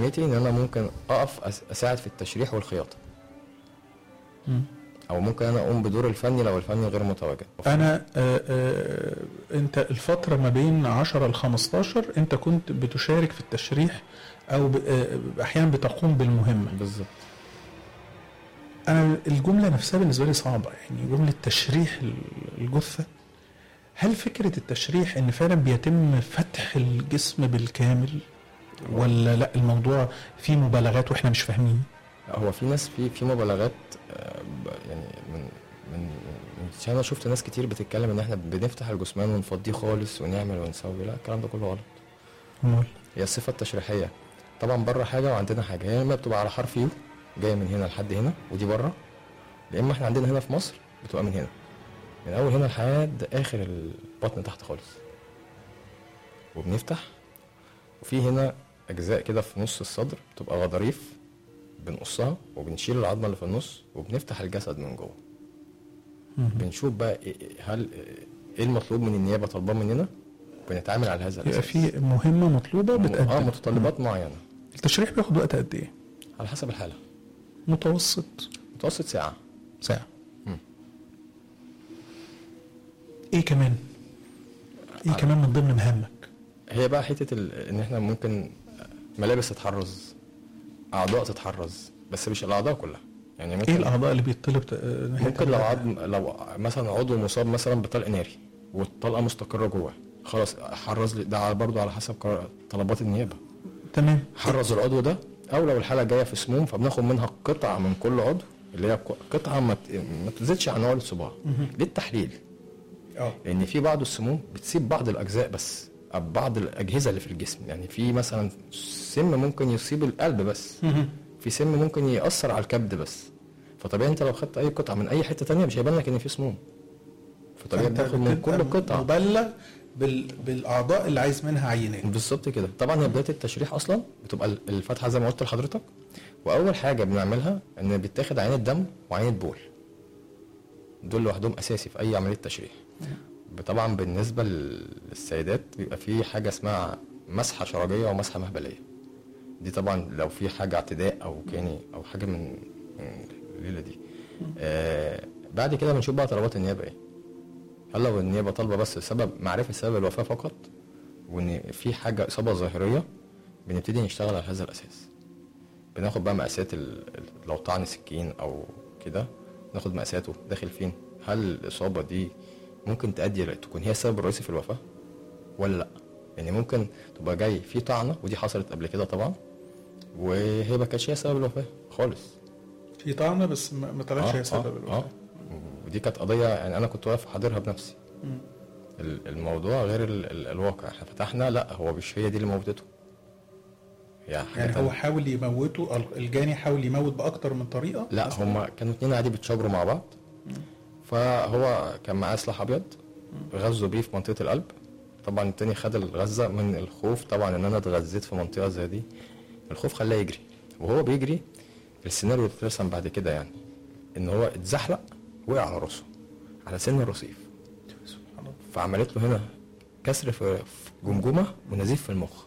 مهمتي ان انا ممكن اقف أس- اساعد في التشريح والخياطه مم. او ممكن انا اقوم بدور الفني لو الفني غير متواجد انا آه آه انت الفتره ما بين 10 ل 15 انت كنت بتشارك في التشريح او ب- آه احيانا بتقوم بالمهمه بالظبط انا الجمله نفسها بالنسبه لي صعبه يعني جمله تشريح الجثه هل فكره التشريح ان فعلا بيتم فتح الجسم بالكامل ولا لا الموضوع فيه مبالغات واحنا مش فاهمين هو في ناس في في مبالغات آه، ب- يعني من من من عشان انا شفت ناس كتير بتتكلم ان احنا بنفتح الجثمان ونفضيه خالص ونعمل ونسوي لا الكلام ده كله غلط أمال؟ هي الصفه التشريحيه طبعا بره حاجه وعندنا حاجه هي اما بتبقى على حرف يو جايه من هنا لحد هنا ودي بره يا اما احنا عندنا هنا في مصر بتبقى من هنا من اول هنا لحد اخر البطن تحت خالص وبنفتح وفي هنا اجزاء كده في نص الصدر بتبقى غضاريف بنقصها وبنشيل العظمه اللي في النص وبنفتح الجسد من جوه مم. بنشوف بقى إيه- هل ايه المطلوب من النيابه طالباه مننا بنتعامل على هذا يبقى الاساس في مهمه مطلوبه اه بتقدم متطلبات معينه التشريح بياخد وقت قد ايه؟ على حسب الحاله متوسط متوسط ساعه ساعه مم. ايه كمان؟ ايه كمان من ضمن مهامك؟ هي بقى حته ال... ان احنا ممكن ملابس تتحرز اعضاء تتحرز بس مش الاعضاء كلها يعني ممكن ايه الاعضاء اللي بيطلب ت- آه، ناحية ممكن لو الأعضاء؟ عضم لو مثلا عضو مصاب مثلا بطلق ناري والطلقه مستقره جوه خلاص حرز لي ده برضه على حسب قرار- طلبات النيابه تمام حرز العضو ده او لو الحاله جايه في سموم فبناخد منها قطعه من كل عضو اللي هي ق- قطعه ما ت- ما تزيدش عن عقله صباع للتحليل اه لان في بعض السموم بتسيب بعض الاجزاء بس أو بعض الاجهزه اللي في الجسم يعني في مثلا سم ممكن يصيب القلب بس في سم ممكن ياثر على الكبد بس فطبيعي انت لو خدت اي قطعه من اي حته تانية مش هيبان لك ان في سموم فطبيعي فأنت بتاخد من بتبقى كل قطعه مبلغ بال... بالاعضاء اللي عايز منها عينات بالظبط كده طبعا هي بدايه التشريح اصلا بتبقى الفتحه زي ما قلت لحضرتك واول حاجه بنعملها ان بيتاخد عينه دم وعينه بول دول لوحدهم اساسي في اي عمليه تشريح طبعا بالنسبه للسيدات بيبقى في حاجه اسمها مسحه شرجيه ومسحه مهبليه دي طبعا لو في حاجه اعتداء او كاني او حاجه من من الليله دي آه بعد كده بنشوف بقى طلبات النيابه ايه هل لو النيابه طالبه بس سبب معرفه سبب الوفاه فقط وان في حاجه اصابه ظاهريه بنبتدي نشتغل على هذا الاساس بناخد بقى مقاسات ال- ال- لو طعن سكين او كده ناخد مقاساته داخل فين هل الاصابه دي ممكن تؤدي ل- تكون هي السبب الرئيسي في الوفاه ولا لا يعني ممكن تبقى جاي في طعنه ودي حصلت قبل كده طبعا وهي ما كانتش هي سبب الوفاه خالص في طعنه بس ما ما طلعش هي سبب الوفاه ودي كانت قضيه يعني انا كنت واقف حاضرها بنفسي ال- الموضوع غير ال ال الواقع احنا فتحنا لا هو مش هي دي اللي موتته هي حاجه يعني تانية. هو حاول يموته ال- الجاني حاول يموت باكتر من طريقه لا مثلاً؟ هما كانوا اتنين عادي بيتشاوروا مع بعض فهو كان معاه سلاح ابيض غزوا بيه في منطقه القلب طبعا التاني خد الغزه من الخوف طبعا ان انا اتغذيت في منطقه زي دي الخوف خلاه يجري وهو بيجري السيناريو اللي اترسم بعد كده يعني ان هو اتزحلق وقع على راسه على سن الرصيف سبحان الله. فعملت له هنا كسر في في جمجمه ونزيف في المخ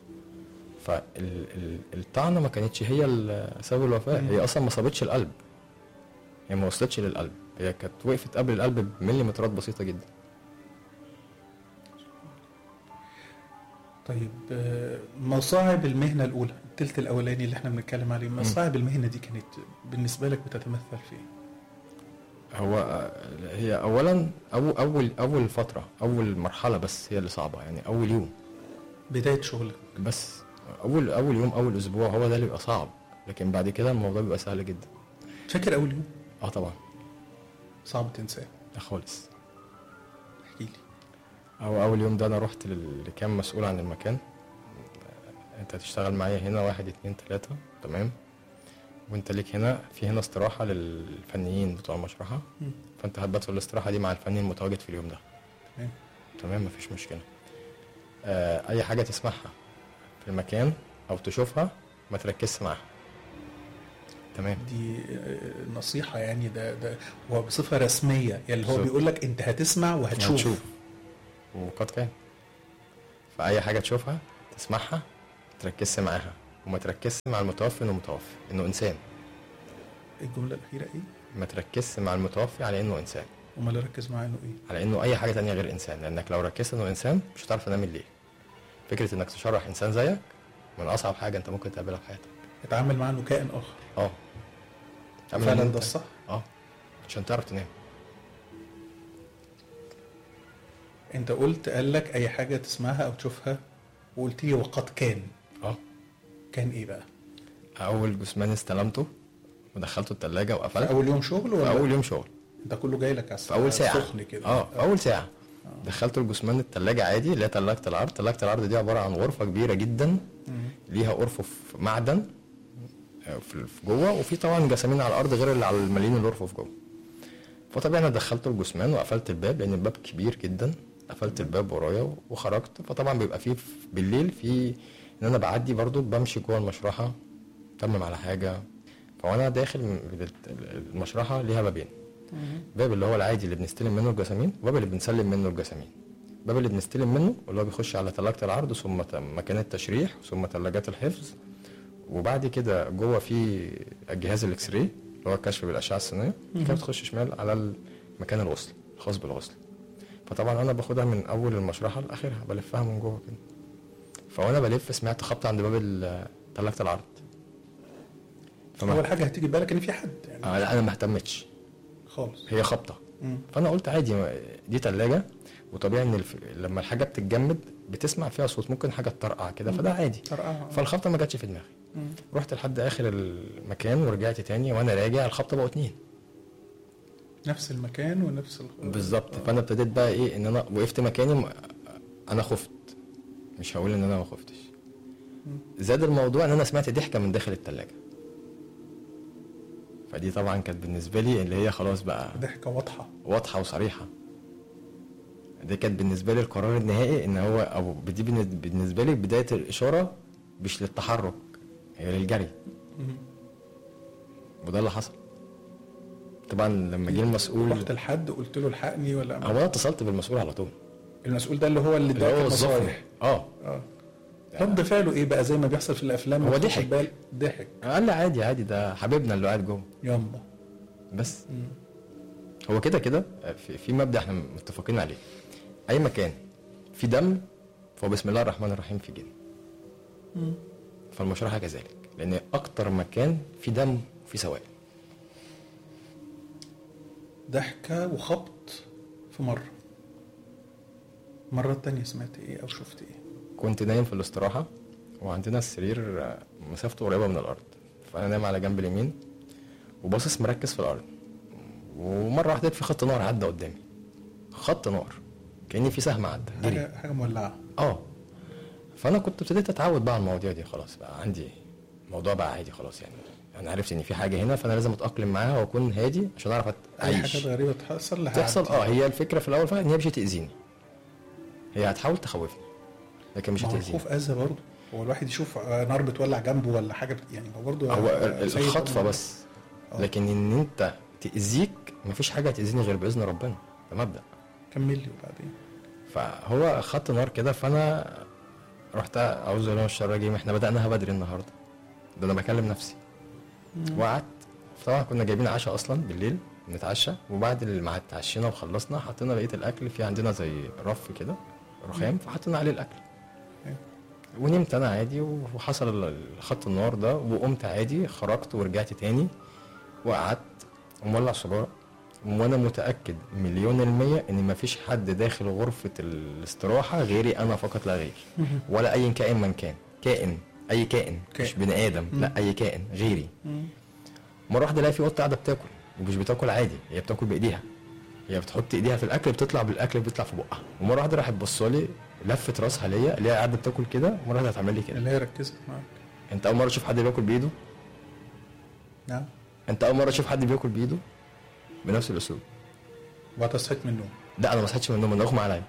فالطعنه ما كانتش هي ال- سبب الوفاه هي اصلا ما صابتش القلب هي ما وصلتش للقلب هي كانت وقفت قبل القلب بمليمترات بسيطه جدا طيب آه، مصاعب المهنه الاولى التلت الاولاني اللي احنا بنتكلم عليه مصاعب المهنه دي كانت بالنسبه لك بتتمثل في ايه؟ هو آه، هي اولا أو اول اول فتره اول مرحله بس هي اللي صعبه يعني اول يوم بدايه شغلك بس اول اول يوم اول اسبوع هو ده اللي بيبقى صعب لكن بعد كده الموضوع بيبقى سهل جدا فاكر اول يوم اه طبعا صعب تنساه لا خالص احكي لي أو أول يوم ده أنا رحت لل- اللي كان مسؤول عن المكان أنت هتشتغل معايا هنا واحد اتنين تلاتة تمام وأنت ليك هنا في هنا استراحة للفنيين بتوع المشرحة مم. فأنت هتبات في الاستراحة دي مع الفني المتواجد في اليوم ده تمام تمام مفيش مشكلة آه أي حاجة تسمعها في المكان أو تشوفها ما تركزش معاها تمام دي آه، نصيحه يعني ده ده هو بصفه رسميه يعني اللي هو بالظبط. بيقول لك انت هتسمع وهتشوف هتشوف. وقد كان فأي حاجة تشوفها تسمعها تركزش معاها وما تركزش مع المتوفي انه متوفي انه انسان الجمله الاخيره ايه ما تركزش مع المتوفي على انه انسان امال اركز معاه انه ايه على انه اي حاجه تانية غير انسان لانك لو ركزت انه انسان مش هتعرف تنام الليل فكره انك تشرح انسان زيك من اصعب حاجه انت ممكن تقابلها في حياتك اتعامل معاه انه كائن اخر اه تعمل فعلا إن ده أنت- الصح اه عشان تعرف تنام انت قلت قال لك اي حاجه تسمعها او تشوفها وقلت لي وقد كان اه كان ايه بقى اول جثمان استلمته ودخلته التلاجة في وقفلت اول يوم شغل في ولا اول يوم شغل انت كله جاي لك على في اول ساعه سخن كده اه في اول ساعه دخلت الجثمان التلاجة عادي اللي هي تلاجة العرض تلاجة العرض دي عبارة عن غرفة كبيرة جدا مم. ليها أرفف معدن آه، في في جوه وفي طبعا جسامين على الأرض غير اللي على المليين الأرفف جوه فطبيعي أنا دخلت الجثمان وقفلت الباب لأن الباب كبير جدا قفلت الباب ورايا وخرجت فطبعا بيبقى فيه في- بالليل في إن أنا بعدي برضو بمشي جوه المشرحة تمم على حاجة فوأنا داخل م- المشرحة ليها بابين باب اللي هو العادي اللي بنستلم منه الجسامين وباب اللي بنسلم منه الجسامين الباب اللي بنستلم منه اللي هو بيخش على تلاجة العرض ثم ت- مكان التشريح ثم تلاجات الحفظ وبعد كده جوه في الجهاز الاكس راي اللي هو الكشف بالاشعه السينيه كده بتخش شمال على مكان الغسل الخاص بالغسل فطبعا انا باخدها من اول المشرحه لاخرها بلفها من جوه كده فوانا بلف سمعت خبط عند باب ال- تلاجة العرض فما اول حاجه هتيجي في بالك ان في حد يعني آه لا انا ما اهتمتش خالص هي خبطه مم. فانا قلت عادي ما- دي تلاجة وطبيعي ان الف... لما الحاجه بتتجمد بتسمع فيها صوت ممكن حاجه تطرقع كده فده عادي طرقعة. فالخبطه ما جاتش في دماغي مم. رحت لحد اخر المكان ورجعت تاني وانا راجع الخبطه بقوا اتنين نفس المكان ونفس ال... بالظبط فانا ابتديت بقى ايه ان انا وقفت مكاني م- انا خفت مش هقول ان انا ما خفتش زاد الموضوع ان انا سمعت ضحكه من داخل التلاجة فدي طبعا كانت بالنسبه لي اللي هي خلاص بقى ضحكه واضحه واضحه وصريحه دي كانت بالنسبه لي القرار النهائي ان هو او دي بالن- بالنسبه لي بدايه الاشاره مش للتحرك هي للجري مم. وده اللي حصل طبعا لما جه المسؤول رحت لحد قلت له الحقني ولا هو انا اتصلت بالمسؤول على طول المسؤول ده اللي هو اللي اللي اداك هو الظفر النصايح اه اه رد فعله ايه بقى زي ما بيحصل في الافلام هو ما تاخد ضحك. بال ضحك قال لي عادي عادي ده حبيبنا اللي قاعد جوه يلا بس مم. هو كده كده في, في مبدا احنا متفقين عليه اي مكان في دم فهو بسم الله الرحمن الرحيم في جن مم. فالمشرحه كذلك لان اكتر مكان في دم وفي سوائل ضحكه وخبط في مره المره التانية سمعت ايه او شفت ايه كنت نايم في الاستراحه وعندنا السرير آه، مسافته قريبه من الارض فانا نايم على جنب اليمين وباصص مركز في الارض ومره واحده في خط نار عدى قدامي خط نار كاني في سهم عدى جري حاجه حاجه مولعه اه فانا كنت ابتديت اتعود بقى على المواضيع دي خلاص بقى عندي الموضوع بقى عادي خلاص يعني انا عرفت ان في حاجه هنا فانا لازم اتاقلم معاها واكون هادي عشان اعرف اي اعيش حاجات غريبه تحصل لها تحصل اه هي الفكره في الاول فعلا ان هي مش هتاذيني هي هتحاول تخوفني لكن مش ما هو هتاذيني الخوف اذى برضه هو الواحد يشوف آه، نار بتولع جنبه ولا حاجه بت... يعني هو برضه هو آه، ال- سيد الخطفه أمر. بس آه. لكن ان انت تاذيك مفيش حاجه هتاذيني غير باذن ربنا ده مبدا كمل لي وبعدين فهو خط نار كده فانا رحت اعوذ بالله من الشر الرجيم احنا بداناها بدري النهارده ده انا بكلم نفسي وقعدت طبعا كنا جايبين عشاء اصلا بالليل نتعشى وبعد ما اتعشينا وخلصنا حطينا بقيه الاكل في عندنا زي رف كده رخام فحطينا عليه الاكل أيوة. ونمت انا عادي وحصل ال- خط النار ده وقمت عادي خرجت ورجعت تاني وقعدت ومولع سيجاره وانا متاكد مليون المية ان مفيش حد داخل غرفه الاستراحه غيري انا فقط لا غير ولا اي كائن من كان كائن اي كائن, كائن. مش بني ادم لا اي كائن غيري مره واحده الاقي في قطه قاعده بتاكل ومش بتاكل عادي هي بتاكل بايديها هي بتحط ايديها في الاكل بتطلع بالاكل بيطلع في بقها ومره واحده راحت بصالي لفت راسها ليا اللي هي قاعده بتاكل كده مره واحده هتعمل لي كده اللي هي ركزت معاك انت اول مره تشوف حد بياكل بايده نعم انت اول مره تشوف حد بياكل بايده بنفس الاسلوب وبعد صحيت من النوم لا انا ما صحيتش من النوم انا اغمى عليا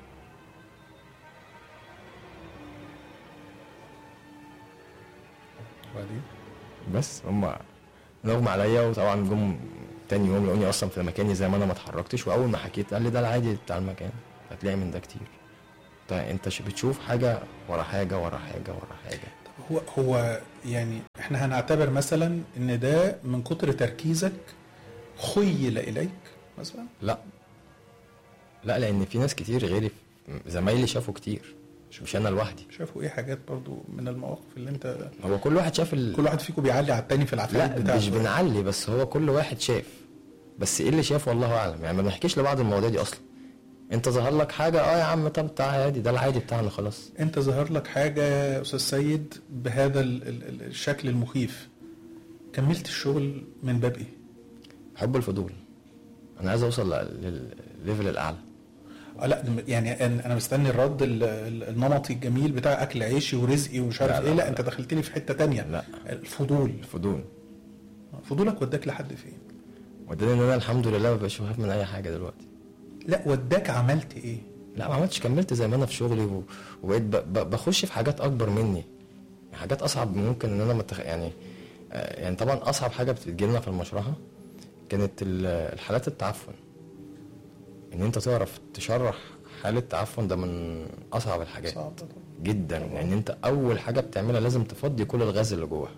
وبعدين بس هم اغمى عليا وطبعا جم تاني يوم لقوني اصلا في مكاني زي ما انا ما اتحركتش واول ما حكيت قال لي ده العادي بتاع المكان هتلاقي من ده كتير طيب انت ش- بتشوف حاجه ورا حاجه ورا حاجه ورا حاجه طب هو هو يعني احنا هنعتبر مثلا ان ده من كتر تركيزك خيل اليك مثلا لا لا لان في ناس كتير غيري زمايلي شافوا كتير مش مش انا لوحدي شافوا ايه حاجات برضو من المواقف اللي انت هو كل واحد شاف ال... كل واحد فيكم بيعلي على التاني في العفاريت لا بتاعته مش بنعلي بس هو كل واحد شاف بس ايه اللي شافه والله اعلم يعني ما بنحكيش لبعض المواضيع دي اصلا انت ظهر لك حاجه اه يا عم طب تعالى عادي ده العادي بتاعنا خلاص انت ظهر لك حاجه يا استاذ سيد بهذا ال- ال- ال- الشكل المخيف كملت الشغل من باب ايه حب الفضول انا عايز اوصل لل- للليفل الاعلى آه لا ده م- يعني أن- انا مستني الرد ال- ال- النمطي الجميل بتاع اكل عيشي ورزقي ومش عارف لا، لا، ايه لا لا. انت دخلتني في حته تانية لا. الفضول الفضول فضولك وداك لحد فين وداني ان انا الحمد لله ما بقاش بخاف من اي حاجه دلوقتي لا وداك عملت ايه لا ما عملتش كملت زي ما انا في شغلي و... وبقيت ب... ب... بخش في حاجات اكبر مني حاجات اصعب ممكن ان انا متخ... يعني آه، يعني طبعا اصعب حاجه بتجي لنا في المشرحه كانت ال- الحالات التعفن ان انت تعرف تشرح حاله تعفن ده من اصعب الحاجات صعب ده طبعا. جدا يعني انت اول حاجه بتعملها لازم تفضي كل الغاز اللي جواها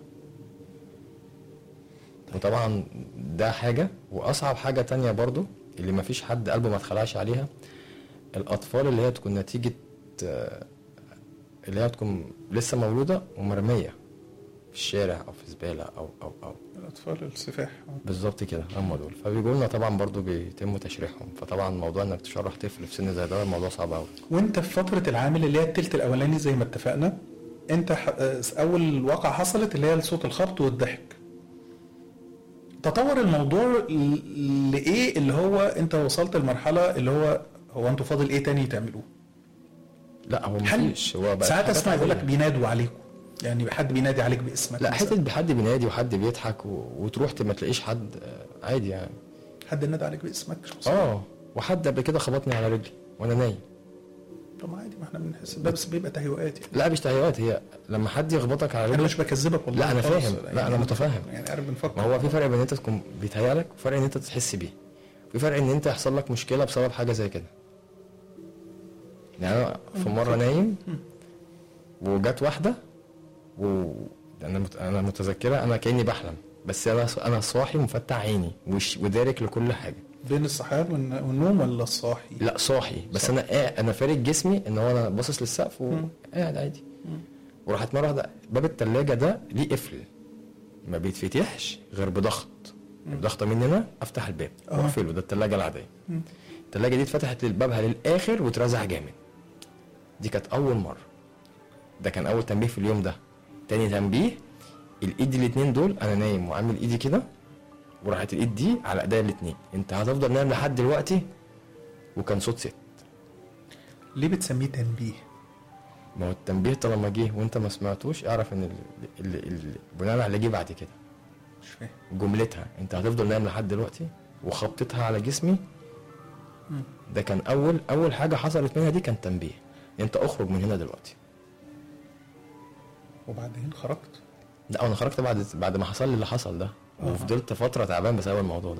وطبعا ده حاجه واصعب حاجه تانية برضو اللي ما فيش حد قلبه ما اتخلعش عليها الاطفال اللي هي تكون نتيجه آه، اللي هي تكون لسه مولوده ومرميه في الشارع او في زباله او او او الاطفال السفاح بالظبط كده هم دول فبيجوا لنا طبعا برضو بيتم تشريحهم فطبعا موضوع انك تشرح طفل في سن زي ده موضوع صعب قوي وانت في فتره العامل اللي هي التلت الاولاني زي ما اتفقنا انت ح... آه، اول واقعه حصلت اللي هي صوت الخبط والضحك تطور الموضوع ل- لايه اللي هو انت وصلت لمرحله اللي هو هو انتوا فاضل ايه تاني تعملوه لا هو هل مفيش هو بقى ساعات حاجات اسمع يقول لك عادية. بينادوا عليكم يعني حد بينادي عليك باسمك لا مثلاً. حته حد بينادي وحد بيضحك و... وتروح ت- ما تلاقيش حد آه، عادي يعني حد نادى عليك باسمك شخصيا اه وحد قبل كده خبطني على رجلي وانا نايم طب ما عادي ما احنا بنحس ده بس بيبقى تهيؤات يعني لا مش تهيؤات هي لما حد يخبطك على انا رجلك مش بكذبك والله لا، أنا خالص. فاهم. لا، أنا متفاهم. يعني عارف بنفكر ما هو في فرق بين ان انت تكون بيتهيألك وفرق ان انت تحس بيه في فرق ان انت يحصل لك مشكله بسبب حاجه زي كده يعني انا في مره نايم وجت واحده و انا مت... انا متذكره انا كاني بحلم بس انا انا صاحي ومفتح عيني وش... ودارك لكل حاجه بين الصحيان والن- والنوم ولا الصاحي لا صاحي بس صاحي. انا قاعد انا فارد جسمي ان هو انا باصص للسقف مم. وقاعد عادي وراحت مره واحده باب التلاجة ده ليه قفل ما بيتفتحش غير بضغط بضغطه مني انا افتح الباب آه. واقفله ده التلاجة العاديه مم. التلاجة دي اتفتحت للبابها للاخر واترزع جامد دي كانت اول مره ده كان اول تنبيه في اليوم ده تاني تنبيه الايد الاتنين دول انا نايم وعامل ايدي كده وراحت الايد دي على ايديا الاتنين انت هتفضل نايم لحد دلوقتي وكان صوت ست ليه بتسميه تنبيه؟ ما هو التنبيه طالما جه وانت ما سمعتوش اعرف ان ال... ال... ال... بناء على اللي جه بعد كده مش فاهم جملتها انت هتفضل نايم لحد دلوقتي وخبطتها على جسمي ده كان اول اول حاجه حصلت منها دي كان تنبيه انت اخرج من هنا دلوقتي وبعدين خرجت لا انا خرجت بعد بعد ما حصل لي اللي حصل ده آه. وفضلت فتره تعبان بسبب الموضوع ده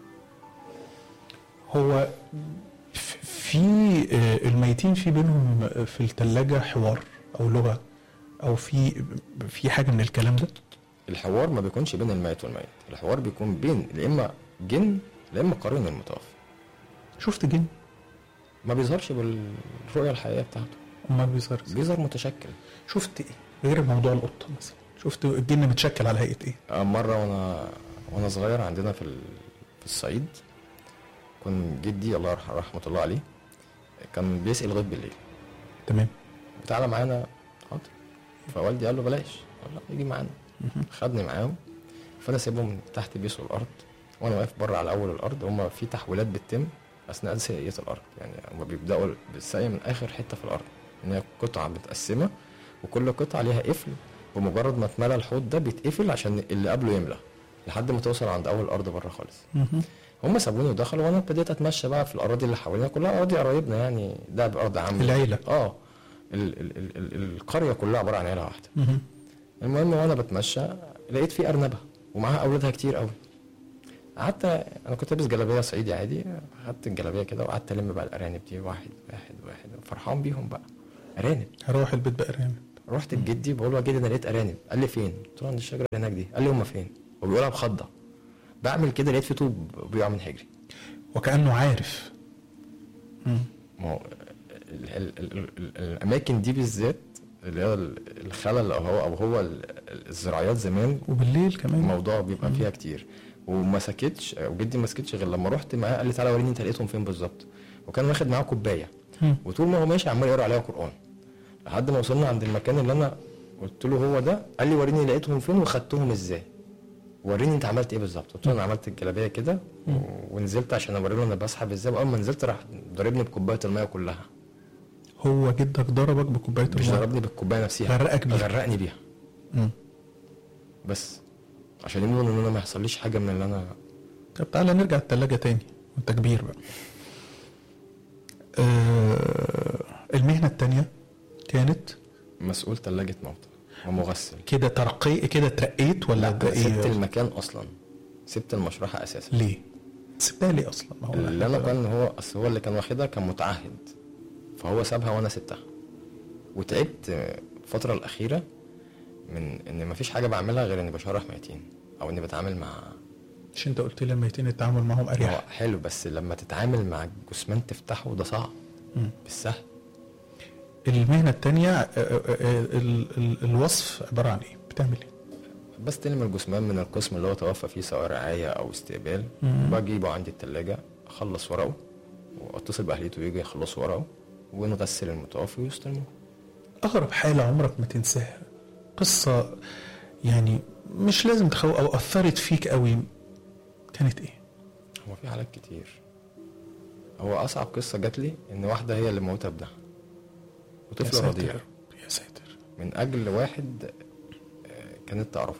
هو ف- في آه، الميتين في بينهم آه، في الثلاجة حوار أو لغة أو في في حاجة من الكلام ده الحوار ما بيكونش بين الميت والميت الحوار بيكون بين يا اما جن يا اما قرين المتوفي شفت جن ما بيظهرش بالرؤيه الحقيقيه بتاعته أمال بيظهر إزاي؟ بيظهر متشكل شفت إيه غير موضوع القطة مثلا شفت الجن متشكل على هيئة إيه آه، مرة وأنا وأنا صغير عندنا في ال- في الصعيد كان جدي الله يرحمه رحمة الله عليه كان بيسقي لغاية بالليل تمام تعالى معانا حاضر فوالدي قال له بلاش قال لا يجي معانا خدني معاهم فأنا سيبهم تحت بيسقوا الأرض وأنا واقف بره على أول الأرض هما في تحويلات بتتم أثناء سقية الأرض يعني هما بيبدأوا بالسقي من آخر حتة في الأرض إن هي قطعة متقسمة وكل قطعة ليها قفل بمجرد ما اتملى الحوض ده بيتقفل عشان اللي قبله يملى لحد ما توصل عند اول ارض بره خالص مهم. هم سابوني ودخلوا وانا ابتديت اتمشى بقى في الاراضي اللي حوالينا كلها اراضي قرايبنا يعني ده بارض عمي العيلة. اه ال ال ال ال القريه كلها عباره عن عيله واحده مهم. المهم وانا بتمشى لقيت في ارنبه ومعاها اولادها كتير قوي قعدت انا كنت لابس جلابيه صعيدي عادي خدت الجلابيه كده وقعدت الم بقى الارانب دي واحد واحد واحد فرحان بيهم بقى ارانب هروح البيت بقى رامي رحت لجدي بقول له يا جدي انا لقيت ارانب قال لي فين قلت له عند الشجره اللي هناك دي قال لي هما فين هو بيقولها بخضه بعمل كده لقيت في طوب بيقع من حجري وكانه عارف مم. ما هو ال ال ال ال ال الاماكن دي بالذات اللي هي ال- الخلل او هو او هو ال- ال- الزراعيات زمان وبالليل كمان الموضوع بيبقى فيها كتير وما سكتش وجدي ما سكتش غير لما رحت معاه قال لي تعالى وريني انت لقيتهم فين بالظبط وكان واخد معاه كوبايه مم. وطول ما هو ماشي عمال يقرا عليها قران لحد ما وصلنا عند المكان اللي انا قلت له هو ده قال لي وريني لقيتهم فين وخدتهم ازاي وريني انت عملت ايه بالظبط قلت له انا عملت الجلابيه كده و- ونزلت عشان اوري له انا بسحب ازاي واول ما نزلت راح ضربني بكوبايه الميه كلها هو جدك ضربك بكوبايه مش الميه ضربني بالكوبايه نفسها غرقك بيها. غرقني بيها مم. بس عشان يضمن ان انا ما يحصليش حاجه من اللي انا طب تعالى نرجع التلاجة تاني وانت كبير بقى آه المهنة التانية كانت مسؤول ثلاجه موتى ومغسل كده ترقي كده ترقيت ولا لا ده سبت ايه المكان اصلا سبت المشرحه اساسا ليه سبتها ليه اصلا ما هو اللي انا إحنا- كان هو اصل هو اللي كان واخدها كان متعهد فهو سابها وانا سبتها وتعبت الفتره الاخيره من ان مفيش حاجه بعملها غير اني بشرح ميتين او اني بتعامل مع مش انت قلت لي لما يتم التعامل معهم هو اريح حلو بس لما تتعامل مع جثمان تفتحه ده صعب مم. بالسهل المهنة التانية آه، آه، آه، ال- ال- الوصف عبارة عن ايه بتعمل ايه بستلم الجثمان من القسم اللي هو توفى فيه سواء رعايه او استقبال مم. بجيبه عندي التلاجة اخلص ورقه واتصل باهليته يجي يخلصوا ورقه ونغسل المتوفي ويستلموه اغرب حالة عمرك ما تنساها قصة يعني مش لازم تخوف او اثرت فيك قوي كانت ايه هو في حالات كتير هو اصعب قصه جات لي ان واحده هي اللي موتها ابنها يا وطفل ساتر رضيع يا رب، يا ساتر من اجل واحد آه، كانت تعرفه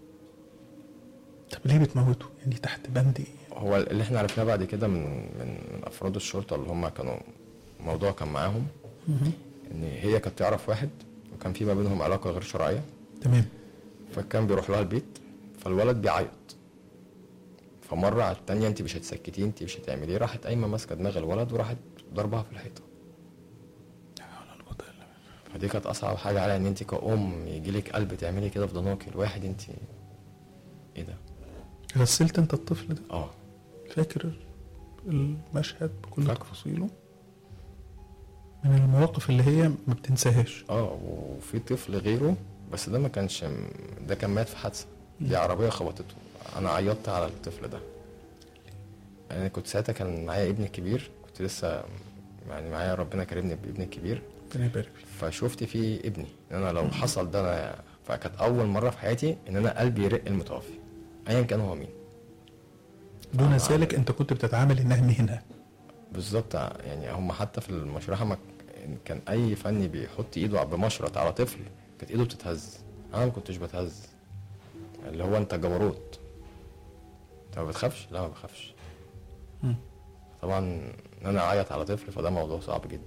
طب ليه بتموته يعني تحت بند ايه هو اللي احنا عرفناه بعد كده من من من افراد الشرطه اللي هم كانوا الموضوع كان معاهم مهم. ان هي كانت تعرف واحد وكان في ما بينهم علاقه غير شرعيه تمام فكان بيروح لها البيت فالولد بيعيط فمره على التانية انت مش هتسكتيه انت مش هتعمليه راحت قايمه ماسكه دماغ الولد وراحت ضربها في الحيطه لا حول ولا قوة إلا بالله. فدي كانت اصعب حاجه عليا ان انت كأم يجيلك قلب تعملي كده في ضناك الواحد انت ايه ده غسلت انت الطفل ده اه فاكر المشهد بكل فاكره. تفاصيله من المواقف اللي هي ما بتنساهاش اه وفي طفل غيره بس ده ما كانش ده كان مات في حادثه دي عربيه خبطته انا عيطت على الطفل ده انا كنت ساعتها كان معايا ابني الكبير كنت لسه يعني معايا ربنا كرمني بابني الكبير ربنا يبارك فيك فشفت فيه ابني ان انا لو حصل ده انا فكانت اول مره في حياتي ان انا قلبي يرق المتوفي ايا كان هو مين دون آه. ذلك انت كنت بتتعامل انها مهنه بالظبط يعني هم حتى في المشرحه ما كان اي فني بيحط ايده بمشرط على طفل كانت ايده بتتهز انا ما كنتش بتهز اللي هو انت جبروت انت ما بتخافش لا ما بخافش مم. طبعا ان انا اعيط على طفل فده موضوع صعب جدا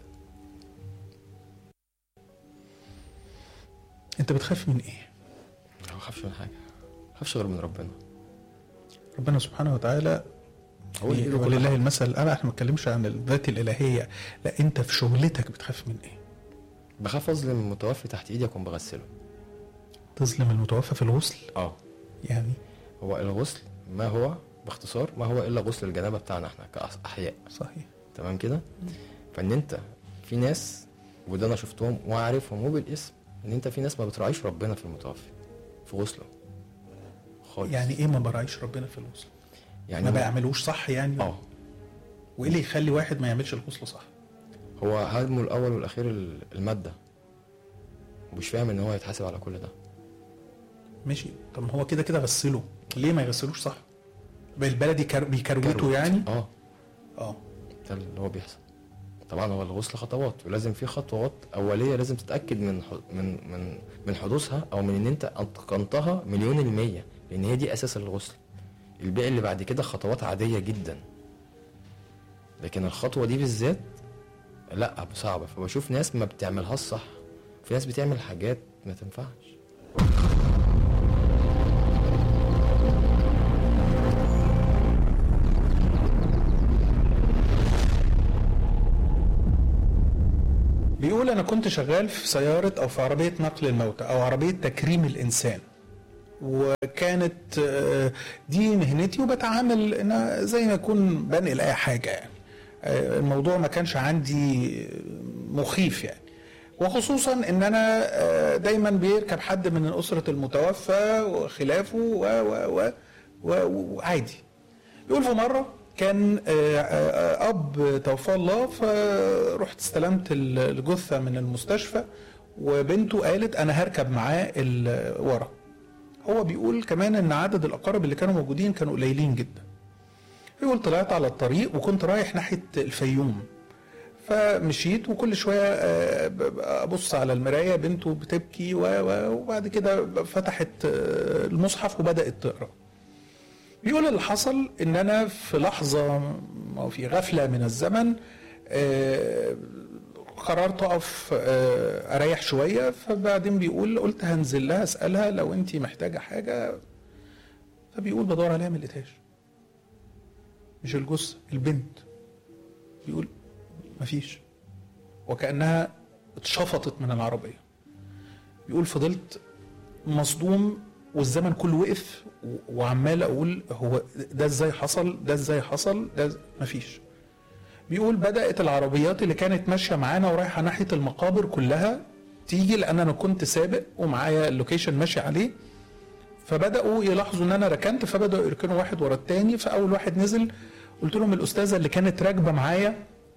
انت بتخاف من ايه ما بخافش من حاجه ما بخافش غير من ربنا ربنا سبحانه وتعالى هو اللي بيقول كل ولله حاجة. المثل الاعلى احنا ما بنتكلمش عن الذات الالهيه لا انت في شغلتك بتخاف من ايه بخاف اظلم المتوفي تحت ايدي اكون بغسله تظلم المتوفى في الغسل اه يعني هو الغسل ما هو باختصار ما هو الا غسل الجنابه بتاعنا احنا كاحياء صحيح تمام كده فان انت في ناس وده انا شفتهم وعارفهم وبالاسم ان انت في ناس ما بتراعيش ربنا في المتوفي في غسله خالص يعني ايه ما براعيش ربنا في الغسل يعني ما هو- بيعملوش صح يعني اه وايه اللي يخلي واحد ما يعملش الغسل صح هو همه الاول والاخير ال- الماده مش فاهم ان هو يتحاسب على كل ده ماشي طب ما هو كده كده غسله ليه ما يغسلوش صح بالبلدي كر... بيكروته كروت. يعني اه اه ده اللي هو بيحصل طبعا هو الغسل خطوات ولازم في خطوات اوليه لازم تتاكد من ح- من من من حدوثها او من ان انت اتقنتها مليون الميه لان هي دي اساس الغسل الباقي اللي بعد كده خطوات عاديه جدا لكن الخطوه دي بالذات لا صعبه فبشوف ناس ما بتعملهاش صح في ناس بتعمل حاجات ما تنفعش بيقول بيقول انا كنت شغال في سياره او في عربيه نقل الموتى او عربيه تكريم الانسان وكانت آه، دي مهنتي وبتعامل انا زي ما اكون بنقل اي حاجه يعني آه، الموضوع ما كانش عندي مخيف يعني وخصوصا ان انا آه، دايما بيركب حد من اسره المتوفى وخلافه و و و و- وعادي يقول في مره كان آه، آه، اب توفاه الله فرحت استلمت ال- الجثه من المستشفى وبنته قالت انا هركب معاه ال- ورا هو بيقول كمان ان عدد الاقارب اللي كانوا موجودين كانوا قليلين جدا يقول طلعت على الطريق وكنت رايح ناحيه الفيوم فمشيت وكل شويه آه، ب- ب- ابص على المرايه بنته بتبكي و- و- وبعد كده فتحت آه، المصحف وبدات تقرا بيقول اللي حصل ان انا في لحظه او في غفله من الزمن آه، قررت اقف آه، اريح شويه فبعدين بيقول قلت هنزل لها اسالها لو انت محتاجه حاجه فبيقول بدور عليها ما لقيتهاش مش الجثه البنت بيقول مفيش وكانها اتشفطت من العربيه بيقول فضلت مصدوم والزمن كله وقف و- وعمال اقول هو ده ازاي حصل ده ازاي حصل ده إز- مفيش بيقول بدات العربيات اللي كانت ماشيه معانا ورايحه ناحيه المقابر كلها تيجي لان انا كنت سابق ومعايا اللوكيشن ماشي عليه فبداوا يلاحظوا ان انا ركنت فبداوا يركنوا واحد ورا التاني فاول واحد نزل قلت لهم الاستاذه اللي كانت راكبه معايا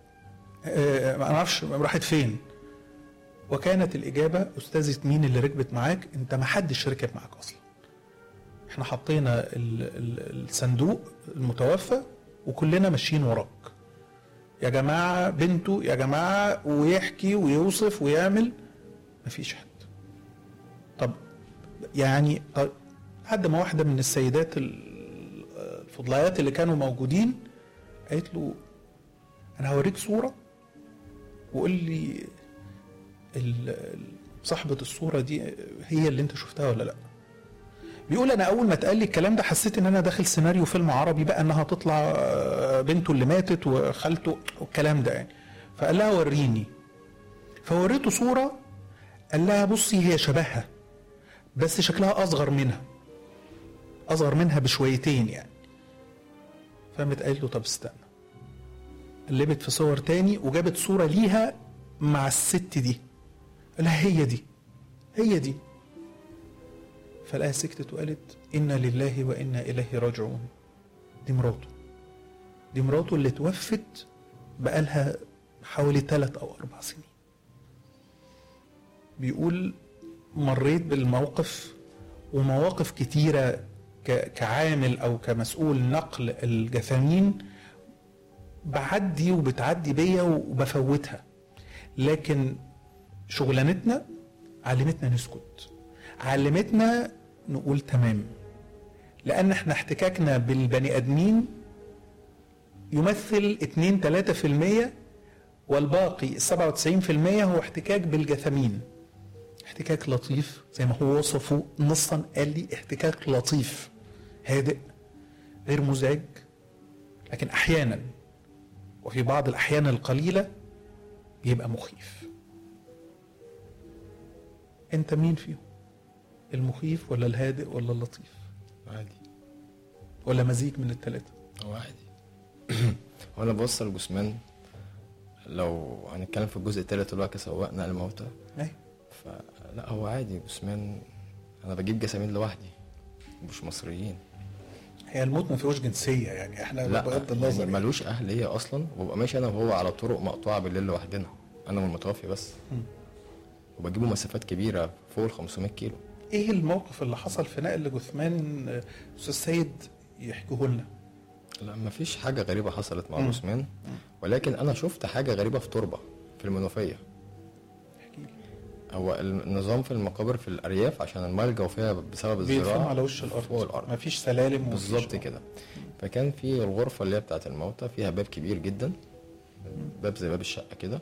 آه، ما اعرفش راحت فين وكانت الاجابه استاذه مين اللي ركبت معاك انت ما حدش ركب معاك اصلا احنا حطينا ال- ال- الصندوق المتوفى وكلنا ماشيين وراك يا جماعه بنته يا جماعه ويحكي ويوصف ويعمل مفيش حد طب يعني طب لحد ما واحده من السيدات ال- الفضليات اللي كانوا موجودين قالت له انا هوريك صوره وقول لي ال- ال- صاحبه الصوره دي هي اللي انت شفتها ولا لا بيقول انا اول ما اتقال لي الكلام ده حسيت ان انا داخل سيناريو فيلم عربي بقى انها تطلع آه، بنته اللي ماتت وخالته والكلام ده يعني فقال لها وريني فوريته صوره قال لها بصي هي شبهها بس شكلها اصغر منها اصغر منها بشويتين يعني فقامت قالت له طب استنى قلبت في صور تاني وجابت صورة ليها مع الست دي قال لها هي دي هي دي فلقاها سكتت وقالت إنا لله وإنا إليه راجعون دي مراته دي مراته اللي توفت بقالها حوالي ثلاث أو أربع سنين بيقول مريت بالموقف ومواقف كتيرة ك- كعامل أو كمسؤول نقل الجثامين بعدي وبتعدي بيا وبفوتها لكن شغلانتنا علمتنا نسكت علمتنا نقول تمام لان احنا احتكاكنا بالبني ادمين يمثل 2 3% والباقي 97% هو احتكاك بالجثامين احتكاك لطيف زي ما هو وصفه نصا قال لي احتكاك لطيف هادئ غير مزعج لكن احيانا وفي بعض الأحيان القليلة بيبقى مخيف أنت مين فيهم المخيف ولا الهادئ ولا اللطيف عادي ولا مزيج من الثلاثة هو عادي هو انا بوصل جثمان لو هنتكلم في الجزء التالت اللي هو كسواق نقل موتى أيوة. فلا هو عادي جثمان انا بجيب جسامين لوحدي مش مصريين هي الموت ما فيهوش جنسية يعني احنا لا بغض النظر يعني ملوش اهليه اصلا وببقى ماشي انا وهو على طرق مقطوعه بالليل لوحدنا انا والمتوفي بس مم. وبجيبه مسافات كبيره فوق ال 500 كيلو ايه الموقف اللي حصل في نقل جثمان آه، استاذ سيد يحكيه لنا لا مفيش حاجه غريبه حصلت مع مم. جثمان ولكن انا شفت حاجه غريبه في تربه في المنوفيه احكي لي هو النظام في المقابر في الارياف عشان الماء الجوفيه بسبب بيدفنوا الزراعه على وش الارض فوق الارض ما فيش سلالم ومفيش- بالظبط كده فكان في الغرفه اللي هي بتاعه الموتى فيها باب كبير جدا باب زي باب الشقه كده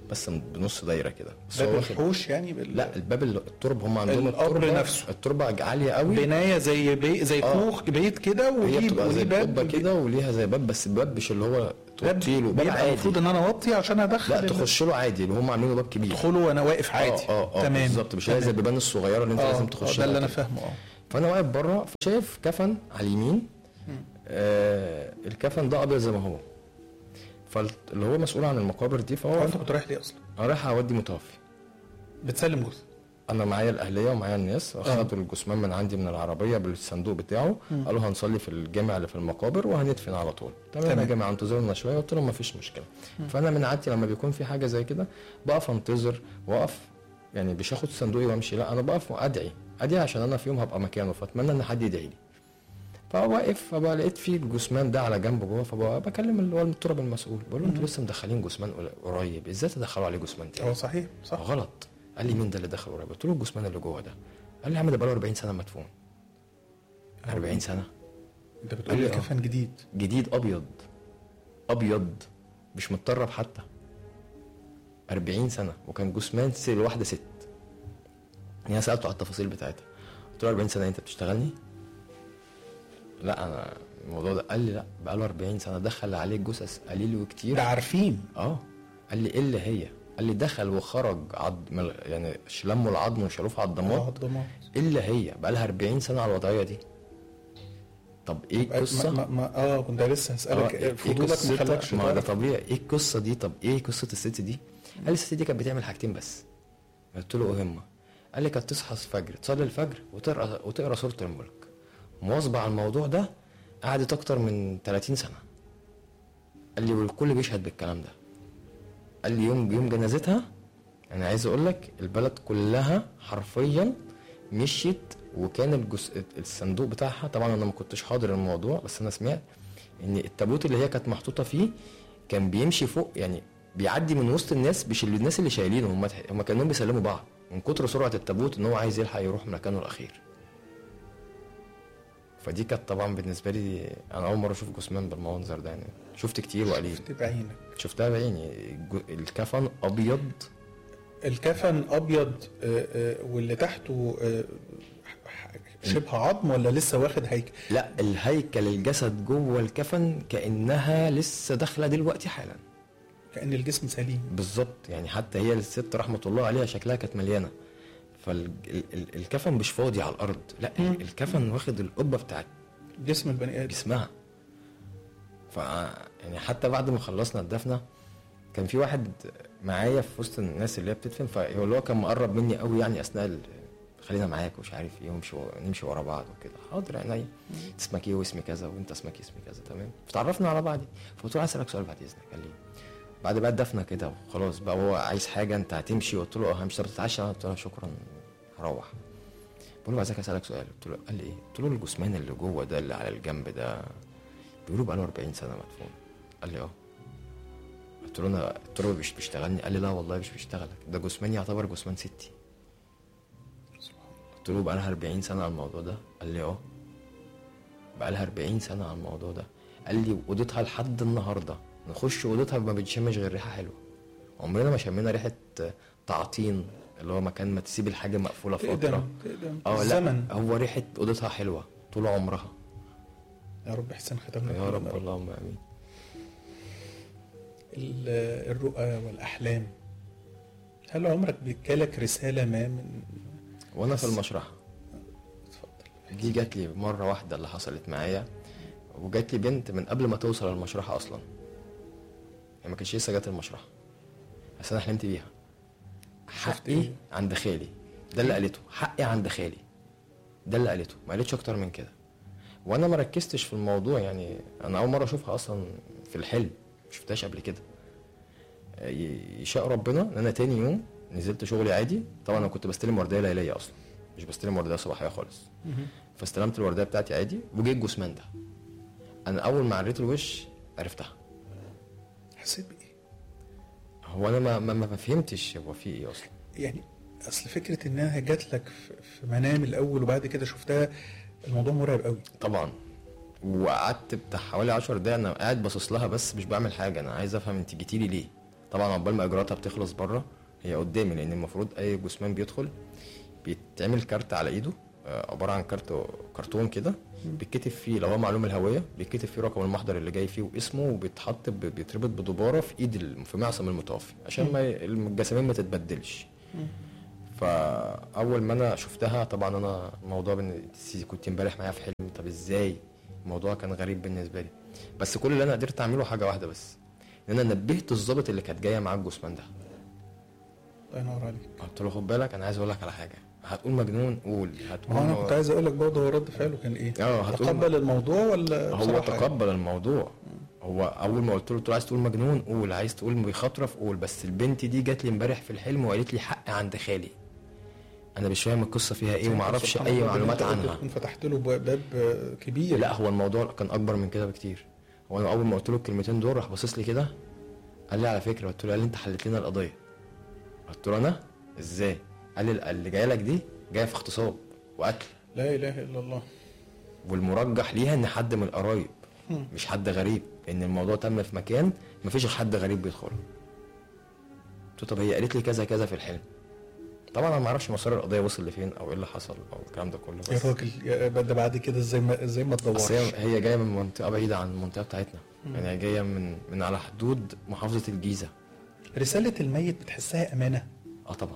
بس بنص دايره كده بس باب هو واخد الحوش يعني بال... لا الباب اللي- الترب هم عندهم القبر التربه نفسه. التربه عاليه قوي بنايه زي بي... زي آه. كوخ بيت كده هي وليه بتبقى زي وليه باب القبه كده وليها زي باب بس الباب مش اللي هو باب توطي له باب بيبقى عادي المفروض ان انا اوطي عشان ادخل لا ال- تخش له عادي اللي هم عاملينه باب كبير ادخله وانا واقف عادي اه اه تمام بالظبط مش هي زي البيبان الصغيره اللي انت اه لازم آه، تخش ده اللي انا كده. فاهمه اه فانا واقف بره شايف كفن على اليمين آه الكفن ده ابيض زي ما هو فاللي هو مسؤول عن المقابر دي هو فهو انت كنت رايح ليه اصلا؟ انا رايح اودي متوفي بتسلم جثه انا معايا الاهليه ومعايا الناس اخدوا الجثمان من عندي من العربيه بالصندوق بتاعه قالوا هنصلي في الجامع اللي في المقابر وهندفن على طول تمام تمام. يا جماعه انتظرونا شويه قلت لهم مفيش مشكله فانا من عادتي لما بيكون في حاجه زي كده بقف انتظر واقف يعني مش هاخد صندوقي وامشي لا انا بقف وادعي ادعي عشان انا في يوم هبقى مكانه فاتمنى ان حد يدعي لي فواقف فبقى لقيت في الجثمان ده على جنب جوه فبكلم اللي هو التراب المسؤول بقول له انتوا لسه مدخلين جثمان قريب ازاي تدخلوا عليه جثمان تاني هو صحيح صح غلط قال لي مين ده اللي دخل قريب قلت له الجثمان اللي جوه ده قال لي يا عم ده بقاله 40 سنه مدفون 40 سنه انت بتقول قال لي لي آه. كفن جديد جديد ابيض ابيض مش متطرب حتى 40 سنه وكان جثمان س- واحده ست يعني انا سالته على التفاصيل بتاعتها قلت له 40 سنه انت بتشتغلني لا انا الموضوع ده قال لي لا بقاله 40 سنه دخل عليه جثث قليل وكتير ده عارفين اه قال لي ايه اللي هي قال لي دخل وخرج عض من- يعني لموا العظم وشالوه في اه عضمات الضمان الا هي بقى لها 40 سنه على الوضعيه دي طب ايه ما القصه ما ما اه كنت لسه هسالك إيه فضولك ما قصتها؟ خلاكش ما ده تعرف. طبيعي ايه القصه دي طب ايه قصه الست دي قال لي الست دي كانت بتعمل حاجتين بس قلت له ايه هما قال لي كانت تصحى الفجر تصلي الفجر وتقرا وتقرا سوره الملك مواظبه على الموضوع ده قعدت اكتر من 30 سنه قال لي والكل بيشهد بالكلام ده قال لي يوم يوم جنازتها انا عايز اقول لك البلد كلها حرفيا مشيت وكان الجس... الصندوق بتاعها طبعا انا ما كنتش حاضر الموضوع بس انا سمعت ان التابوت اللي هي كانت محطوطه فيه كان بيمشي فوق يعني بيعدي من وسط الناس مش اللي الناس اللي شايلينه هم هم كانوا بيسلموا بعض من كتر سرعه التابوت ان هو عايز يلحق يروح مكانه الاخير فدي كانت طبعا بالنسبه لي انا اول مره اشوف جثمان بالمنظر ده يعني شفت كتير وقليل شفت بعينك شفتها بعيني الج- الكفن ابيض الكفن ابيض آه، آه، واللي تحته آه، شبه عظم ولا لسه واخد هيكل لا الهيكل الجسد جوه الكفن كانها لسه داخله دلوقتي حالا كان الجسم سليم بالظبط يعني حتى هي الست رحمه الله عليها شكلها كانت مليانه فالكفن مش فاضي على الارض لا مم. الكفن واخد القبه بتاعت جسم البني ادم جسمها ف يعني حتى بعد ما خلصنا الدفنه كان في واحد معايا في وسط الناس اللي هي بتدفن فهو اللي هو كان مقرب مني قوي يعني اثناء ال... خلينا معاك ومش عارف ايه ونمشي نمشي ورا بعض وكده حاضر عينيا اسمك ايه واسمي كذا وانت اسمك اسمي كذا تمام فتعرفنا على بعض فقلت له عايز اسالك سؤال بعد اذنك قال لي بعد بقى الدفنه كده خلاص بقى هو عايز حاجه انت هتمشي قلت له اه همشي طب تتعشى قلت له شكرا هروح بقول له عايزك اسالك سؤال قلت له قال لي ايه قلت له الجثمان اللي جوه ده اللي على الجنب ده بيقولوا بقى له 40 سنه مدفون قال لي اه قلت له انا قلت له مش بيشتغلني قال لي لا والله مش بيشتغلك ده جثمان يعتبر جثمان ستي قلت له بقى لها 40 سنه على الموضوع ده قال لي اه بقى لها 40 سنه على الموضوع ده قال لي اوضتها لحد النهارده نخش اوضتها ما بتشمش غير ريحه حلوه عمرنا ما شمينا ريحه تعطين اللي هو مكان ما تسيب الحاجه مقفوله فتره تقدم تقدم اه لا الزمن هو ريحه اوضتها حلوه طول عمرها يا رب احسن ختمنا يا رب اللهم امين ال- الرؤى والاحلام هل عمرك بيجالك رساله ما من وانا في المشرحه اتفضل دي جات لي مره واحده اللي حصلت معايا وجات لي بنت من قبل ما توصل المشرحه اصلا هي ما كانتش لسه جت المشرحه بس انا حلمت بيها شفت حقي إيه؟ عند خالي ده اللي قالته حقي عند خالي ده اللي قالته ما قالتش اكتر من كده وانا ما ركزتش في الموضوع يعني انا اول مره اشوفها اصلا في الحلم ما شفتهاش قبل كده ي- يشاء ربنا ان انا تاني يوم نزلت شغلي عادي طبعا انا كنت بستلم ورديه ليليه اصلا مش بستلم ورديه صباحيه خالص فاستلمت الورديه بتاعتي عادي وجه الجثمان ده انا اول ما عريت الوش عرفتها حسيت بايه؟ هو انا ما ما, ما فهمتش هو في ايه اصلا يعني اصل فكره انها جات لك في في منام الاول وبعد كده شفتها الموضوع مرعب قوي طبعا وقعدت بتاع حوالي 10 دقايق انا قاعد باصص لها بس مش بعمل حاجه انا عايز افهم انت جيتي لي ليه طبعا عقبال ما اجراءاتها بتخلص بره هي قدامي لان المفروض اي جثمان بيدخل بيتعمل كارت على ايده آه، عباره عن كارت كرتون كده بيتكتب فيه لو هو معلوم الهويه بيتكتب فيه رقم المحضر اللي جاي فيه واسمه وبيتحط ب- بيتربط بدباره في ايد الم- في معصم المتوفي عشان ما ي- الجسامين ما تتبدلش فاول ما انا شفتها طبعا انا الموضوع بن... كنت امبارح معايا في حلم طب ازاي الموضوع كان غريب بالنسبه لي بس كل اللي انا قدرت اعمله حاجه واحده بس ان انا نبهت الضابط اللي كانت جايه معاه الجثمان ده الله ينور عليك قلت له خد بالك انا عايز اقول لك على حاجه هتقول مجنون قول هتقول ما انا هو- كنت عايز اقول لك برضه هو رد فعله كان ايه؟ اه هتقول تقبل الموضوع ولا هو بصراحة تقبل الموضوع هو اول ما قلت له قلت له عايز تقول مجنون قول عايز تقول بيخطرف قول بس البنت دي جات لي امبارح في الحلم وقالت لي حق عند خالي انا مش فاهم القصه فيها ايه وما اعرفش سبحان اي الله، معلومات أنت قلت عنها تكون فتحت له باب كبير لا هو الموضوع كان اكبر من كده بكتير هو انا اول ما قلت له الكلمتين دول راح باصص لي كده قال لي على فكره قلت له قال لي انت حلت لنا القضيه قلت له انا ازاي قال لي اللي جايه لك دي جايه في اغتصاب وقتل لا اله الا الله والمرجح ليها ان حد من القرايب مم. مش حد غريب لان الموضوع تم في مكان مفيش حد غريب بيدخله قلت له طب هي قالت لي كذا كذا في الحلم طبعا انا ما اعرفش مسار القضيه وصل لفين او ايه اللي حصل او الكلام ده كله يا بس راجل يا ده بعد كده ازاي ما ازاي ما تدورش اصل هي هي جايه من منطقه بعيده عن المنطقه بتاعتنا يعني هي جايه من من على حدود محافظه الجيزه رسالة الميت بتحسها أمانة اه طبعا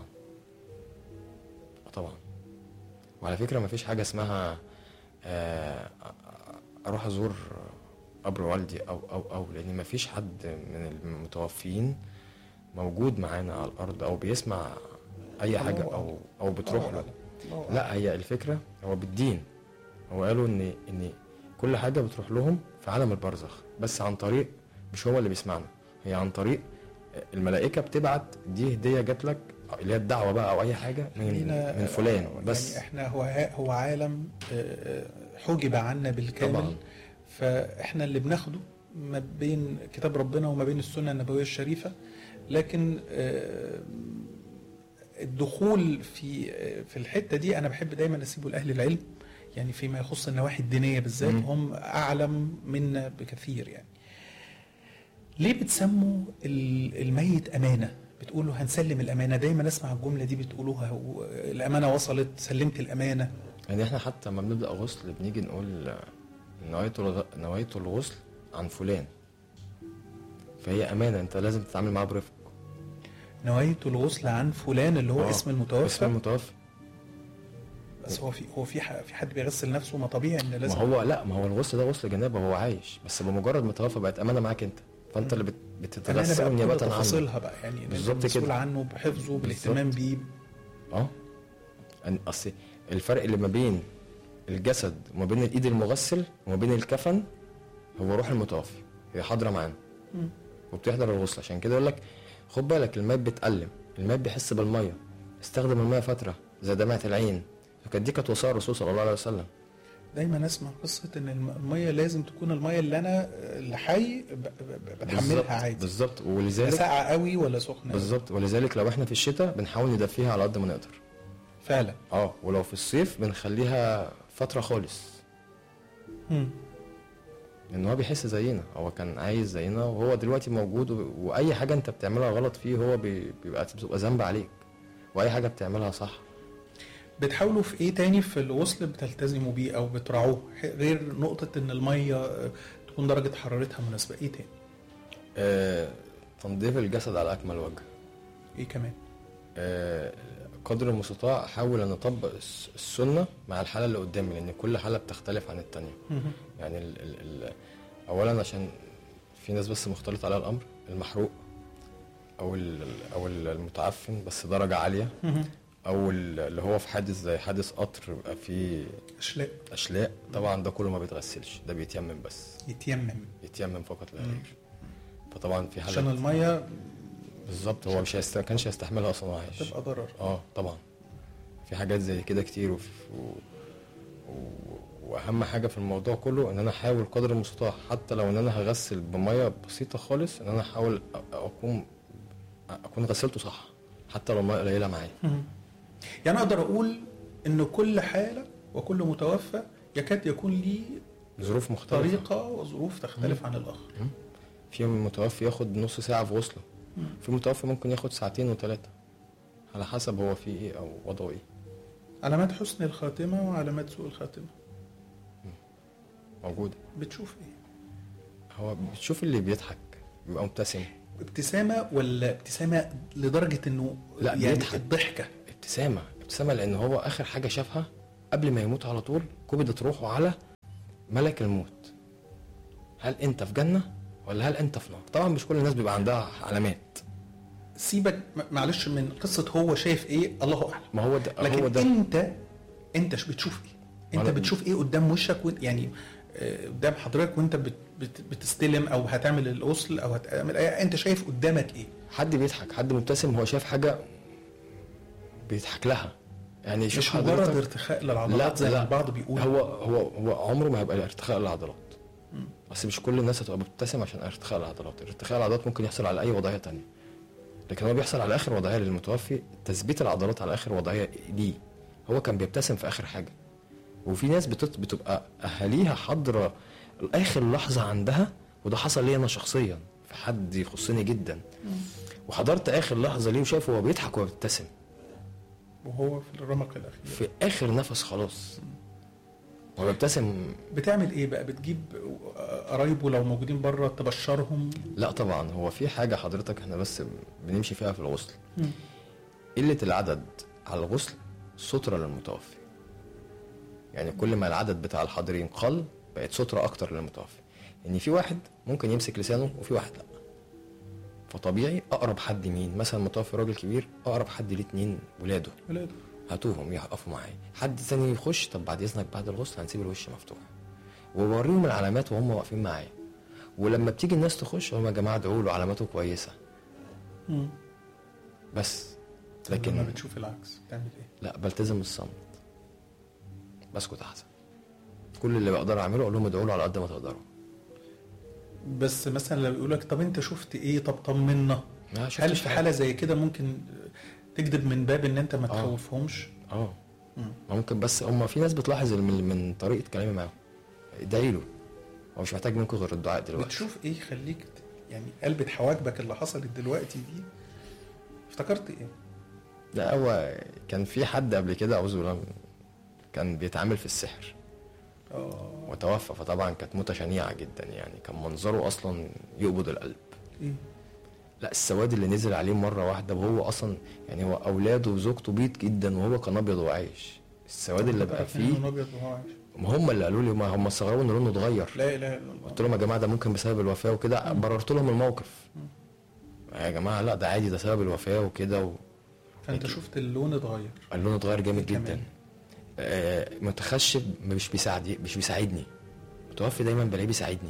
اه طبعا وعلى فكره مفيش حاجه اسمها آه اروح ازور قبر والدي او او او لان مفيش حد من المتوفيين موجود معانا على الارض او بيسمع اي حاجه او او بتروح له لا هي الفكره هو بالدين هو قالوا ان ان كل حاجه بتروح لهم في عالم البرزخ بس عن طريق مش هو اللي بيسمعنا هي عن طريق الملائكه بتبعت دي هديه جات لك اللي هي الدعوه بقى او اي حاجه من خلينا- من فلان يعني بس احنا هو ع- هو عالم آه، آه، حجب عنا بالكامل طبعا. فاحنا اللي بناخده ما بين كتاب ربنا وما بين السنه النبويه الشريفه لكن آه، الدخول في آه، في الحته دي انا بحب دايما اسيبه لاهل العلم يعني فيما يخص النواحي الدينيه بالذات مم. هم اعلم منا بكثير يعني ليه بتسموا ال- الميت امانه بتقولوا هنسلم الامانه دايما اسمع الجمله دي بتقولوها و- الامانه وصلت سلمت الامانه يعني احنا حتى لما بنبدا غسل بنيجي نقول آه، نويت الغ... نويت الغسل عن فلان فهي امانه انت لازم تتعامل معاه برفق نويت الغسل عن فلان اللي هو آه، اسم المتوفى اسم المتوفى بس هو في هو في ح- في حد بيغسل نفسه ما طبيعي ان ما لازم هو لا ما هو الغسل ده غسل جنابه هو عايش بس بمجرد ما توفى بقت امانه معاك انت فانت اللي بت... امانه بتتغسل بقى بكل نيابه عنه تفاصيلها بقى يعني إن بالظبط أنت مسؤول كده. عنه بحفظه بالاهتمام بيه اه أن- اصل الفرق اللي ما بين الجسد وما بين الايد المغسل وما بين الكفن هو روح المتوفي هي حاضره معانا مم. وبتحضر الغسل عشان كده يقول لك خد بالك الماء بيتألم الماء بيحس بالميه استخدم الماء فتره زي دمعه العين فكانت دي كانت وصايا الرسول صلى الله عليه وسلم دايما اسمع قصه ان الم- الميه لازم تكون الميه اللي انا اللي حي ب- ب- ب- بالظبط بتحملها عادي بالظبط لا ولذلك ساقعه قوي ولا سخنه قوي. بالظبط ولذلك لو احنا في الشتاء بنحاول ندفيها على قد ما نقدر فعلا اه ولو في الصيف بنخليها فتره خالص مم. لان هو بيحس زينا هو كان عايز زينا وهو دلوقتي موجود و... واي حاجه انت بتعملها غلط فيه هو بي... بيبقى بتبقى ذنب عليك واي حاجه بتعملها صح بتحاولوا في ايه تاني في الغسل بتلتزموا بيه او بتراعوه غير نقطه ان الميه آه، تكون درجه حرارتها مناسبه ايه تاني آه... تنظيف الجسد على اكمل وجه ايه كمان آه... قدر المستطاع احاول ان اطبق الس- السنه مع الحاله اللي قدامي لان كل حاله بتختلف عن التانيه مهم. يعني ال ال ال اولا عشان في ناس بس مختلط عليها الامر المحروق او ال او ال- المتعفن بس درجه عاليه مهم. او ال- اللي هو في حادث زي حادث قطر بيبقى فيه اشلاء اشلاء طبعا ده كله ما بيتغسلش ده بيتيمم بس يتيمم يتيمم فقط لا غير فطبعا في عشان حالات الميه بالظبط هو مش هيست... كانش هيستحملها اصلا وهو عايش تبقى ضرر اه طبعا في حاجات زي كده كتير وف... و... و... واهم حاجه في الموضوع كله ان انا احاول قدر المستطاع حتى لو ان انا هغسل بميه بسيطه خالص ان انا احاول أ- اكون اكون غسلته صح حتى لو الميه قليله معايا مهم. يعني اقدر اقول ان كل حاله وكل متوفى يكاد يكون ليه ظروف مختلفه طريقه وظروف تختلف عن الاخر في متوفي ياخد نص ساعه في غسله في متوفي ممكن ياخد ساعتين وثلاثه على حسب هو فيه ايه او وضعه ايه علامات حسن الخاتمه وعلامات سوء الخاتمه موجوده بتشوف ايه هو بتشوف اللي بيضحك بيبقى مبتسم ابتسامه ولا ابتسامه لدرجه انه لا، يعني بيضحك. الضحكه ابتسامه ابتسامه لان هو اخر حاجه شافها قبل ما يموت على طول قبضت روحه على ملك الموت هل انت في جنه ولا هل انت في نار طبعا مش كل الناس بيبقى عندها علامات سيبك م- معلش من قصه هو شايف ايه الله اعلم ما هو ده لكن هو ده انت انت ش- بتشوف ايه انت أنا- بتشوف ايه قدام وشك وانت يعني آه، قدام حضرتك وانت بت بت بتستلم او هتعمل الغسل او هتعمل اي انت شايف قدامك ايه حد بيضحك حد مبتسم هو شايف حاجه بيضحك لها يعني يشوف مش مجرد حضرتك ارتخاء للعضلات زي ما البعض بيقول هو هو هو عمره ما هيبقى ارتخاء للعضلات بس مش كل الناس هتبقى بتبتسم عشان ارتخاء العضلات ارتخاء العضلات ممكن يحصل على اي وضعيه تانية لكن هو بيحصل على اخر وضعيه للمتوفي تثبيت العضلات على اخر وضعيه ليه هو كان بيبتسم في اخر حاجه وفي ناس بتت... بتبقى اهاليها حاضره اخر لحظه عندها وده حصل لي انا شخصيا في حد يخصني جدا وحضرت اخر لحظه ليه وشايفه هو بيضحك وهو بيبتسم وهو في الرمق الاخير في اخر نفس خلاص هو بيبتسم بتعمل ايه بقى بتجيب قرايبه لو موجودين بره تبشرهم لا طبعا هو في حاجه حضرتك احنا بس بنمشي فيها في الغسل قله العدد على الغسل ستره للمتوفي يعني كل ما العدد بتاع الحاضرين قل بقت ستره اكتر للمتوفي يعني في واحد ممكن يمسك لسانه وفي واحد لا فطبيعي اقرب حد مين مثلا متوفي راجل كبير اقرب حد ليه اتنين ولاده ولاده هاتوهم يقفوا معايا حد تاني يخش طب بعد اذنك بعد الغسل هنسيب الوش مفتوح وبوريهم العلامات وهم واقفين معايا ولما بتيجي الناس تخش هم يا جماعه ادعوا له علاماته كويسه مم. بس لكن لما لكن بتشوف العكس بتعمل ايه لا بلتزم الصمت بسكت احسن كل اللي بقدر اعمله اقول لهم ادعوا له على قد ما تقدروا بس مثلا لو يقول لك طب انت شفت ايه طب طمنا ما شفتش هل في حاجة. حاله زي كده ممكن تكذب من باب ان انت ما آه. تخوفهمش اه مم. ممكن بس هم في ناس بتلاحظ من, من طريقه كلامي معاهم ادعي له هو مش محتاج منكم غير الدعاء دلوقتي بتشوف ايه يخليك ت- يعني قلبة حواجبك اللي حصلت دلوقتي دي افتكرت ايه؟ لا هو كان في حد قبل كده اعوذ بالله من- كان بيتعامل في السحر اه وتوفى فطبعا كانت موتة شنيعة جدا يعني كان منظره اصلا يقبض القلب ايه؟ لا السواد اللي نزل عليه مرة واحدة وهو اصلا يعني هو اولاده وزوجته بيض جدا وهو كان ابيض وعايش السواد اللي بقى عارفين فيه إنه ابيض وهو عايش ما هم اللي قالوا لي ما هم استغربوا ان لونه اتغير لا اله الا الله قلت لهم يا جماعه ده ممكن بسبب الوفاه وكده بررت لهم الموقف يا جماعه لا ده عادي ده سبب الوفاه وكده و... فانت شفت اللون اتغير اللون اتغير جامد كمان. جدا آه متخشب مش بيساعد مش بيساعدني متوفي دايما بلاقيه بيساعدني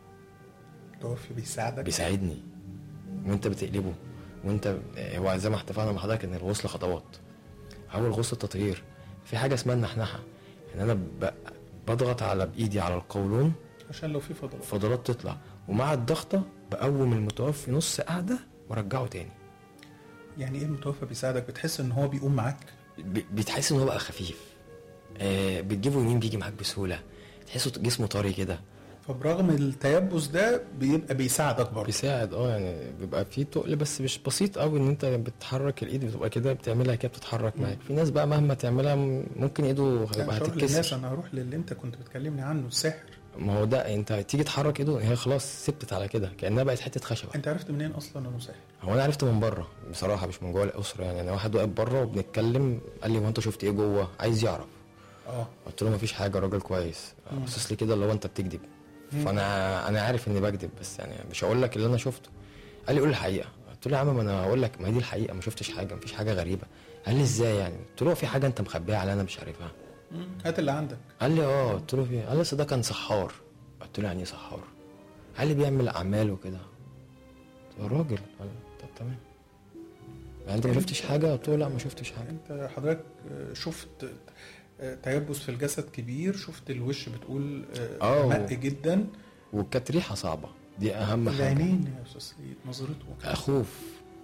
توفي بيساعدك بيساعدني وانت بتقلبه وانت آه، هو زي ما اتفقنا مع حضرتك ان الغسل خطوات اول غسل التطهير في حاجه اسمها النحنحه ان انا ب... بضغط على بايدي على القولون عشان لو في فضلات فضلات تطلع ومع الضغطه بقوم المتوفي نص قاعده وارجعه تاني يعني ايه المتوفى بيساعدك بتحس ان هو بيقوم معاك ب- بتحس ان هو بقى خفيف آه بتجيبه يمين بيجي معاك بسهوله تحسه جسمه طري كده فبرغم التيبس ده بيبقى بيساعدك برضه بيساعد اه يعني بيبقى فيه تقل بس مش بسيط قوي ان انت بتحرك الايد بتبقى كده بتعملها كده بتتحرك معاك في ناس بقى مهما تعملها م- ممكن ايده لا هيبقى مش هروح للناس هتتكسر انا هروح للي انت كنت بتكلمني عنه السحر ما هو ده انت تيجي تحرك ايده هي خلاص ثبتت على كده كانها بقت حته خشبه انت عرفت منين اصلا انه سحر هو انا عرفت من بره بصراحه مش من جوه الاسره يعني انا واحد واقف بره وبنتكلم قال لي هو انت شفت ايه جوه عايز يعرف اه قلت له مفيش حاجه راجل كويس بصص لي كده اللي هو انت بتكذب فانا انا عارف اني بكذب بس يعني مش هقول لك اللي انا شفته قال لي قول الحقيقه قلت له يا عم ما انا هقول لك ما هي دي الحقيقه ما شفتش حاجه مفيش حاجه غريبه قال لي ازاي يعني قلت له هو في حاجه انت مخبيها عليا انا مش عارفها مم. هات اللي عندك قال لي اه قلت له في إيه؟ قال لي أصل ده كان سحار قلت له يعني ايه سحار قال لي بيعمل اعمال وكده قلت له راجل قال طب تمام يعني انت ما شفتش حاجه قلت له لا ما شفتش حاجه انت حضرتك آه، شفت آه، تيبس في الجسد كبير شفت الوش بتقول آه، آه. مق جدا وكانت ريحه صعبه دي اهم حاجه العينين يا استاذ سيد نظرته خوف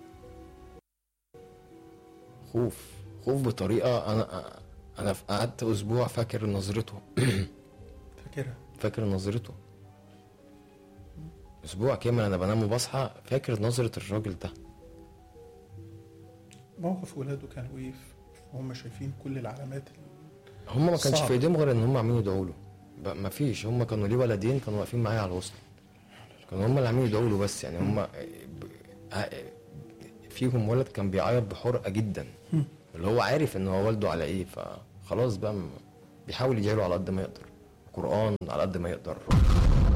خوف خوف بطريقه انا انا قعدت اسبوع فاكر نظرته فاكرها فاكر نظرته اسبوع كامل انا بنام وبصحى فاكر نظره الراجل ده موقف ولاده كان ايه وهم شايفين كل العلامات هم ما كانش صعب. في ايديهم غير ان هم عاملين يدعوا له ب- ما فيش هم كانوا ليه ولدين كانوا واقفين معايا على الوسط كانوا هم اللي عاملين يدعوا له بس يعني هم ب- ع- فيهم ولد كان بيعيط بحرقه جدا اللي هو عارف ان هو والده على ايه فخلاص بقى م- بيحاول يدعي له على قد ما يقدر قران على قد ما يقدر